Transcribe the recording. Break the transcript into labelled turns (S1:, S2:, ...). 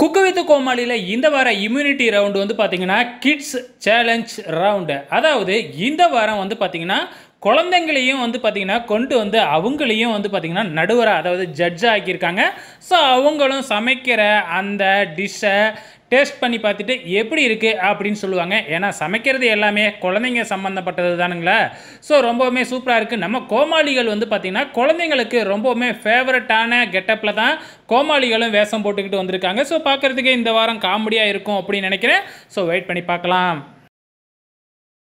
S1: cook with கோமாளியில் இந்த வார immunity round வந்து பார்த்தீங்கன்னா கிட்ஸ் சேலஞ்ச் ரவுண்டு அதாவது இந்த வாரம் வந்து பார்த்தீங்கன்னா குழந்தைங்களையும் வந்து பார்த்தீங்கன்னா கொண்டு வந்து அவங்களையும் வந்து பார்த்தீங்கன்னா நடுவராக அதாவது ஜட்ஜ் ஆக்கியிருக்காங்க ஸோ அவங்களும் சமைக்கிற அந்த டிஷ்ஷை டேஸ்ட் பண்ணி பார்த்துட்டு எப்படி இருக்குது அப்படின்னு சொல்லுவாங்க ஏன்னா சமைக்கிறது எல்லாமே குழந்தைங்க சம்மந்தப்பட்டது தானுங்களா ஸோ ரொம்பவுமே சூப்பராக இருக்குது நம்ம கோமாளிகள் வந்து பார்த்திங்கன்னா குழந்தைங்களுக்கு ரொம்பவுமே ஃபேவரட்டான கெட்டப்பில் தான் கோமாளிகளும் வேஷம் போட்டுக்கிட்டு வந்திருக்காங்க ஸோ பார்க்குறதுக்கு இந்த வாரம் காமெடியாக இருக்கும் அப்படின்னு நினைக்கிறேன் ஸோ வெயிட் பண்ணி பார்க்கலாம்